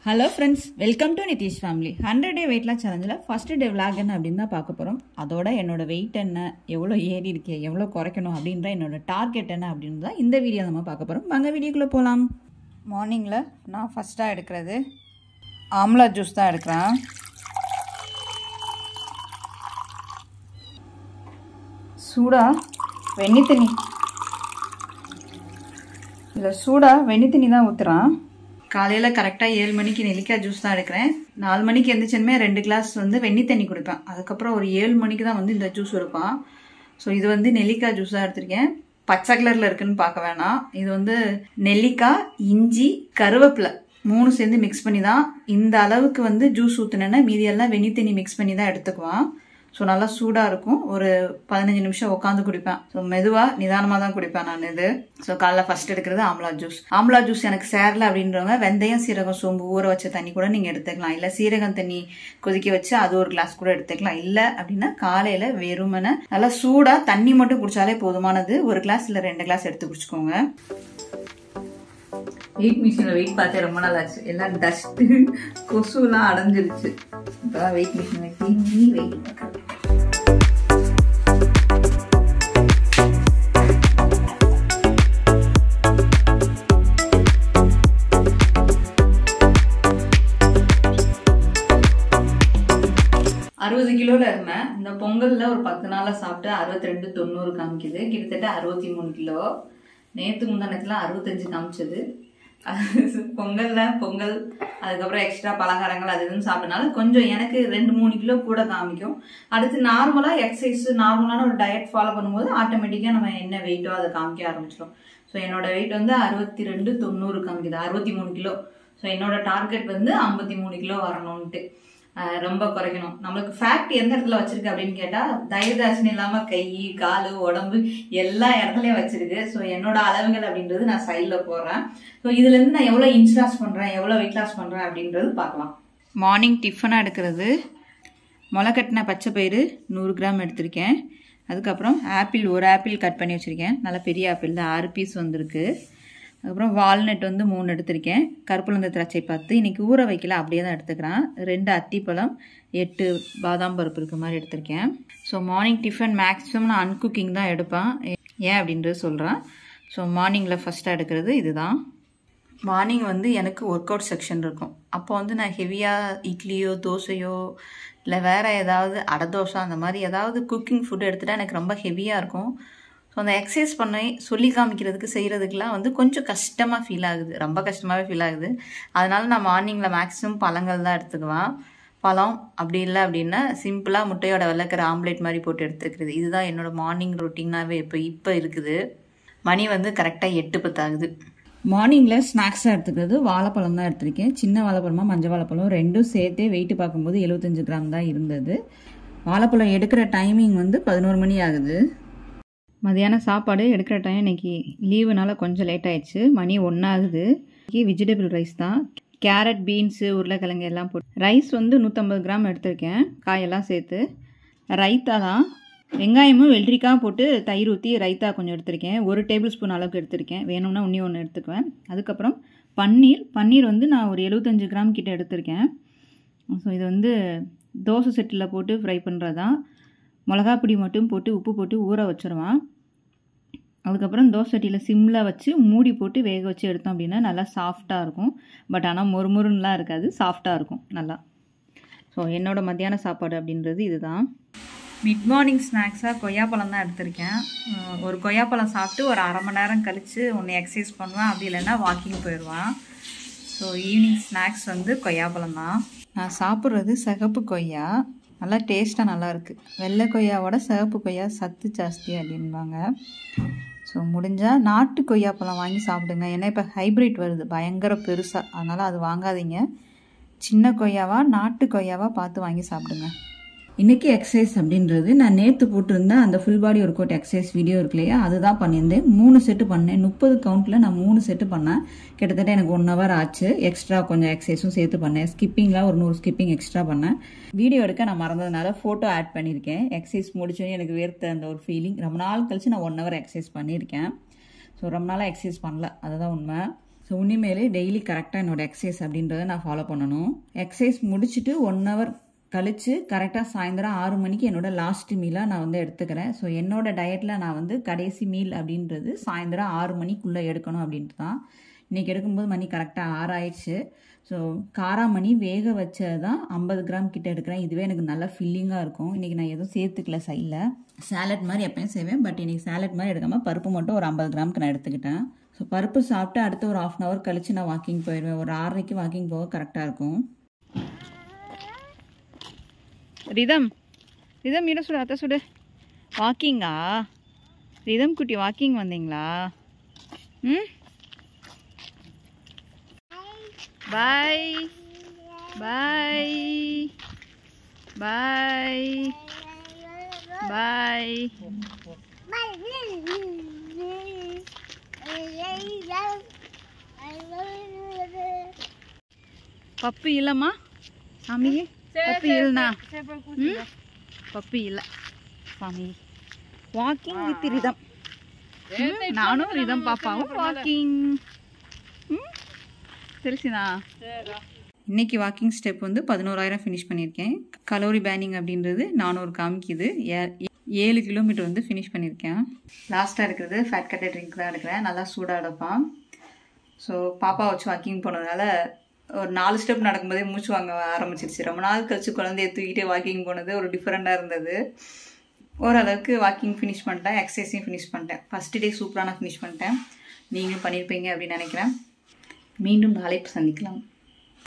hello friends welcome to Nitish family hundred day weight loss சேலஞ்சில் first day vlog என்ன அப்படின்னு தான் பார்க்க போகிறோம் அதோட என்னோட வெயிட் என்ன எவ்வளோ ஏறி இருக்கே எவ்வளோ குறைக்கணும் அப்படின்ற என்னோட டார்கெட் என்ன அப்படின்னு தான் இந்த வீடியோ நம்ம பார்க்க போகிறோம் வாங்க வீடியோக்குள்ளே போகலாம் மார்னிங்கில் நான் ஃபஸ்ட்டாக எடுக்கிறது ஆம்லா ஜூஸ் தான் எடுக்கிறேன் சூடாக வெண்ணி தண்ணி இதில் சூடாக வெண்ணி தண்ணி தான் ஊற்றுறான் காலையில் கரெக்டாக ஏழு மணிக்கு நெல்லிக்காய் ஜூஸ் தான் எடுக்கிறேன் நாலு மணிக்கு எந்திரிச்சனுமே ரெண்டு கிளாஸ் வந்து வெண்ணி தண்ணி குடிப்பேன் அதுக்கப்புறம் ஒரு ஏழு மணிக்கு தான் வந்து இந்த ஜூஸ் எடுப்பான் ஸோ இது வந்து நெல்லிக்காய் ஜூஸ் தான் எடுத்திருக்கேன் பச்சை கலரில் இருக்குன்னு பார்க்க வேணாம் இது வந்து நெல்லிக்காய் இஞ்சி கருவேப்பிலை மூணு சேர்ந்து மிக்ஸ் பண்ணி தான் இந்த அளவுக்கு வந்து ஜூஸ் ஊற்றுனேன்னா மீதியெல்லாம் வெண்ணி தண்ணி மிக்ஸ் பண்ணி தான் எடுத்துக்குவான் ஸோ நல்லா சூடாக இருக்கும் ஒரு பதினஞ்சு நிமிஷம் உட்காந்து குடிப்பேன் ஸோ மெதுவாக நிதானமாக தான் குடிப்பேன் நான் இது ஸோ காலைல ஃபர்ஸ்ட் எடுக்கிறது ஆம்லா ஜூஸ் ஆம்லா ஜூஸ் எனக்கு சேரல அப்படின்றவங்க வெந்தயம் சீரகம் சோம்பு ஊற வச்ச தண்ணி கூட நீங்கள் எடுத்துக்கலாம் இல்லை சீரகம் தண்ணி கொதிக்க வச்சு அது ஒரு கிளாஸ் கூட எடுத்துக்கலாம் இல்லை அப்படின்னா காலையில் வெறுமனை நல்லா சூடாக தண்ணி மட்டும் குடிச்சாலே போதுமானது ஒரு கிளாஸ் இல்லை ரெண்டு கிளாஸ் எடுத்து குடிச்சுக்கோங்க வெயிட் மிஷினில் வெயிட் பார்த்தே ரொம்ப நாள் ஆச்சு எல்லாம் டஸ்ட்டு கொசுலாம் அடைஞ்சிருச்சு இப்போதான் வெயிட் மிஷினில் கிளீனி வெயிட் பார்க்குறது அறுபது கிலோல இருந்தேன் இந்த பொங்கல்ல ஒரு பத்து நாளா சாப்பிட்டு அறுபத்தி ரெண்டு தொண்ணூறு காமிக்குது கிட்டத்தட்ட அறுபத்தி மூணு கிலோ நேத்து முந்தானத்துல அறுபத்தஞ்சு காமிச்சது பொங்கல்ல பொங்கல் அதுக்கப்புறம் எக்ஸ்ட்ரா பலகாரங்கள் அது இதுன்னு சாப்பிட்டனால கொஞ்சம் எனக்கு ரெண்டு மூணு கிலோ கூட காமிக்கும் அடுத்து நார்மலா எக்ஸசைஸ் நார்மலான ஒரு டயட் ஃபாலோ பண்ணும்போது ஆட்டோமேட்டிக்கா நம்ம என்ன வெயிட்டோ அதை காமிக்க ஆரம்பிச்சிடும் ஸோ என்னோட வெயிட் வந்து அறுபத்தி ரெண்டு தொண்ணூறு காமிக்குது அறுபத்தி மூணு கிலோ ஸோ என்னோட டார்கெட் வந்து ஐம்பத்தி மூணு கிலோ வரணும்ட்டு ரொம்ப குறைக்கணும் நம்மளுக்கு ஃபேக்ட் எந்த இடத்துல வச்சிருக்கு அப்படின்னு கேட்டா தயதாசனம் இல்லாம கை கால் உடம்பு எல்லா இடத்துலயும் வச்சிருக்கு ஸோ என்னோட அளவுகள் அப்படின்றது நான் சைடில் போடுறேன் ஸோ இதுல இருந்து நான் எவ்வளவு இன்ச் லாஸ் பண்றேன் எவ்வளவு வெயிட் லாஸ் பண்றேன் அப்படின்றது பார்க்கலாம் மார்னிங் டிஃபனாக எடுக்கிறது முளைக்கட்டின பச்சை பயிறு நூறு கிராம் எடுத்திருக்கேன் அதுக்கப்புறம் ஆப்பிள் ஒரு ஆப்பிள் கட் பண்ணி வச்சுருக்கேன் நல்ல பெரிய ஆப்பிள் தான் ஆறு பீஸ் வந்திருக்கு அதுக்கப்புறம் வால்நட் வந்து மூணு எடுத்திருக்கேன் கருப்புலந்த திராட்சை பத்து இன்னைக்கு ஊற வைக்கல அப்படியே தான் எடுத்துக்கிறேன் ரெண்டு அத்திப்பழம் எட்டு பாதாம் பருப்பு இருக்க மாதிரி எடுத்திருக்கேன் ஸோ மார்னிங் டிஃபன் மேக்ஸிமம் நான் அன்குக்கிங் தான் எடுப்பேன் ஏன் அப்படின்றது சொல்கிறேன் ஸோ மார்னிங்கில் ஃபஸ்ட்டாக எடுக்கிறது இதுதான் மார்னிங் வந்து எனக்கு ஒர்க் அவுட் செக்ஷன் இருக்கும் அப்போ வந்து நான் ஹெவியாக இட்லியோ தோசையோ இல்லை வேறு ஏதாவது அடை தோசை அந்த மாதிரி ஏதாவது குக்கிங் ஃபுட் எடுத்துகிட்டா எனக்கு ரொம்ப ஹெவியாக இருக்கும் ஸோ அந்த எக்ஸசைஸ் பண்ணி சொல்லி காமிக்கிறதுக்கு செய்கிறதுக்கெலாம் வந்து கொஞ்சம் கஷ்டமாக ஃபீல் ஆகுது ரொம்ப கஷ்டமாகவே ஃபீல் ஆகுது அதனால நான் மார்னிங்கில் மேக்ஸிமம் பழங்கள் தான் எடுத்துக்குவேன் பழம் அப்படி இல்லை அப்படின்னா சிம்பிளாக முட்டையோட வெள்ளக்கிற ஆம்லேட் மாதிரி போட்டு எடுத்துக்கிறது இதுதான் என்னோடய மார்னிங் ரொட்டீனாகவே இப்போ இப்போ இருக்குது மணி வந்து கரெக்டாக எட்டு பத்தாகுது மார்னிங்கில் ஸ்நாக்ஸாக எடுத்துக்கிறது வாழைப்பழம் தான் எடுத்திருக்கேன் சின்ன வாழைப்பழமா மஞ்சள் வாழைப்பழம் ரெண்டும் சேர்த்தே வெயிட்டு பார்க்கும்போது எழுபத்தஞ்சு கிராம் தான் இருந்தது வாழைப்பழம் எடுக்கிற டைமிங் வந்து பதினோரு மணி ஆகுது மதியானம் சாப்பாடு எடுக்கிற டைம் இன்னைக்கு லீவுனால கொஞ்சம் லேட் ஆயிடுச்சு மணி ஒன்றாகுது இன்னைக்கு வெஜிடபிள் ரைஸ் தான் கேரட் பீன்ஸு உருளைக்கிழங்கு எல்லாம் போட்டு ரைஸ் வந்து நூற்றம்பது கிராம் எடுத்திருக்கேன் காயெல்லாம் சேர்த்து ரைத்தா தான் வெங்காயமும் வெள்ளரிக்காய் போட்டு தயிர் ஊற்றி ரைத்தா கொஞ்சம் எடுத்திருக்கேன் ஒரு டேபிள் ஸ்பூன் அளவுக்கு எடுத்திருக்கேன் வேணும்னா இன்னி ஒன்று எடுத்துக்குவேன் அதுக்கப்புறம் பன்னீர் பன்னீர் வந்து நான் ஒரு எழுபத்தஞ்சு கிராம் கிட்ட எடுத்திருக்கேன் ஸோ இது வந்து தோசை செட்டில் போட்டு ஃப்ரை பண்ணுறது தான் மிளகாப்பொடி மட்டும் போட்டு உப்பு போட்டு ஊற வச்சுருவான் அதுக்கப்புறம் தோசை சட்டியில் சிம்மில் வச்சு மூடி போட்டு வேக வச்சு எடுத்தோம் அப்படின்னா நல்லா சாஃப்டாக இருக்கும் பட் ஆனால் மொறுமொறுன்னெலாம் இருக்காது சாஃப்டாக இருக்கும் நல்லா ஸோ என்னோடய மத்தியான சாப்பாடு அப்படின்றது இதுதான் மிட் மார்னிங் ஸ்நாக்ஸாக கொய்யாப்பழம் தான் எடுத்திருக்கேன் ஒரு கொய்யாப்பழம் சாப்பிட்டு ஒரு அரை மணி நேரம் கழித்து ஒன்று எக்ஸசைஸ் பண்ணுவேன் அப்படி இல்லைன்னா வாக்கிங் போயிடுவான் ஸோ ஈவினிங் ஸ்நாக்ஸ் வந்து கொய்யாப்பழம் தான் நான் சாப்பிட்றது சிகப்பு கொய்யா நல்லா டேஸ்ட்டாக நல்லாயிருக்கு வெள்ளை கொய்யாவோட சிவப்பு கொய்யா சத்து ஜாஸ்தி அப்படின்பாங்க ஸோ முடிஞ்சால் நாட்டு கொய்யாப்பழம் வாங்கி சாப்பிடுங்க ஏன்னா இப்போ ஹைப்ரிட் வருது பயங்கர பெருசாக அதனால் அது வாங்காதீங்க சின்ன கொய்யாவா நாட்டு கொய்யாவா பார்த்து வாங்கி சாப்பிடுங்க இன்றைக்கி எக்ஸசைஸ் அப்படின்றது நான் நேற்று போட்டிருந்தேன் அந்த full body workout exercise video இருக்கு இல்லையா அதுதான் பண்ணியிருந்தேன் மூணு செட்டு பண்ணேன் முப்பது கவுண்ட்டில் நான் மூணு செட்டு பண்ணேன் கிட்டத்தட்ட எனக்கு ஒன் ஹவர் ஆச்சு எக்ஸ்ட்ரா கொஞ்சம் எக்ஸசைஸும் சேர்த்து பண்ணேன் ஸ்கிப்பிங்கில் ஒரு நூறு ஸ்கிப்பிங் எக்ஸ்ட்ரா பண்ணேன் வீடியோ எடுக்க நான் மறந்ததுனால ஃபோட்டோ ஆட் பண்ணியிருக்கேன் எக்ஸசைஸ் முடிச்சோன்னே எனக்கு வேர்த்த அந்த ஒரு ஃபீலிங் ரொம்ப நாள் கழிச்சு நான் ஒன் ஹவர் எக்ஸசைஸ் பண்ணியிருக்கேன் ஸோ ரொம்ப நாளாக எக்ஸசைஸ் பண்ணல அதுதான் உண்மை ஸோ உண்மையிலே டெய்லி கரெக்டாக என்னோட எக்ஸசைஸ் அப்படின்றத நான் ஃபாலோ பண்ணணும் எக்ஸசைஸ் முடிச்சுட்டு ஒன் ஹவர் கழித்து கரெக்டாக சாயந்தரம் ஆறு மணிக்கு என்னோட லாஸ்ட் மீலாக நான் வந்து எடுத்துக்கிறேன் ஸோ என்னோட டயட்டில் நான் வந்து கடைசி மீல் அப்படின்றது சாயந்தரம் ஆறு மணிக்குள்ளே எடுக்கணும் அப்படின்ட்டு தான் இன்றைக்கி எடுக்கும்போது மணி கரெக்டாக ஆறாயிடுச்சு ஸோ காராமணி வேக வச்சது தான் ஐம்பது கிராம் கிட்ட எடுக்கிறேன் இதுவே எனக்கு நல்லா ஃபில்லிங்காக இருக்கும் இன்றைக்கி நான் எதுவும் சேர்த்துக்கல சைடில் சாலட் மாதிரி எப்பயும் செய்வேன் பட் இன்றைக்கி சாலட் மாதிரி எடுக்காமல் பருப்பு மட்டும் ஒரு ஐம்பது கிராமுக்கு நான் எடுத்துக்கிட்டேன் ஸோ பருப்பு சாப்பிட்டு அடுத்து ஒரு ஆஃப் அன் ஹவர் கழித்து நான் வாக்கிங் போயிடுவேன் ஒரு ஆறரைக்கு வாக்கிங் போக கரெக்டாக இருக்கும் ரிதம் ரிதம் இட சுடு அத்தை சுடு வாக்கிங்கா ரிதம் குட்டி வாக்கிங் வந்தீங்களா ம் பாய் பாய் பாய் பாய் பப்பு இல்லைம்மா சாமி பப்பு இல்லைண்ணா ம் பப்பு இல்லை சாமி வாக்கிங் வித் ரிதம் ம், நானும் ரிதம் பாப்பாவும் வாக்கிங் ம் தெரிச்சுனா இன்னைக்கு வாக்கிங் ஸ்டெப் வந்து பதினோராயிரம் ஃபினிஷ் பண்ணியிருக்கேன் கலோரி பேனிங் அப்படின்றது நானூறு காமிக்குது ஏ- ஏழு கிலோமீட்டர் வந்து ஃபினிஷ் பண்ணியிருக்கேன் லாஸ்ட்டாக இருக்கிறது ஃபேட் கட்டர் ட்ரிங்க் தான் எடுக்கிறேன் நல்லா சூடாக எடுப்பான் ஸோ பாப்பா வச்சு வாக்கிங் போனதுனால ஒரு நாலு ஸ்டெப் நடக்கும்போதே மூச்சு வாங்க ஆரம்பிச்சிருச்சு ரொம்ப நாள் கழிச்சு குழந்தைய தூக்கிட்டே வாக்கிங் போனது ஒரு டிஃப்ரெண்ட்டாக இருந்தது ஓரளவுக்கு வாக்கிங் ஃபினிஷ் பண்ணிட்டேன் எக்ஸசைஸையும் ஃபினிஷ் பண்ணிட்டேன் ஃபஸ்ட்டு டே சூப்பராக நான் ஃபினிஷ் பண்ணிட்டேன் நீங்களும் பண்ணியிருப்பீங்க அப்படின்னு நினைக்கிறேன் மீண்டும் நாளை சந்திக்கலாம்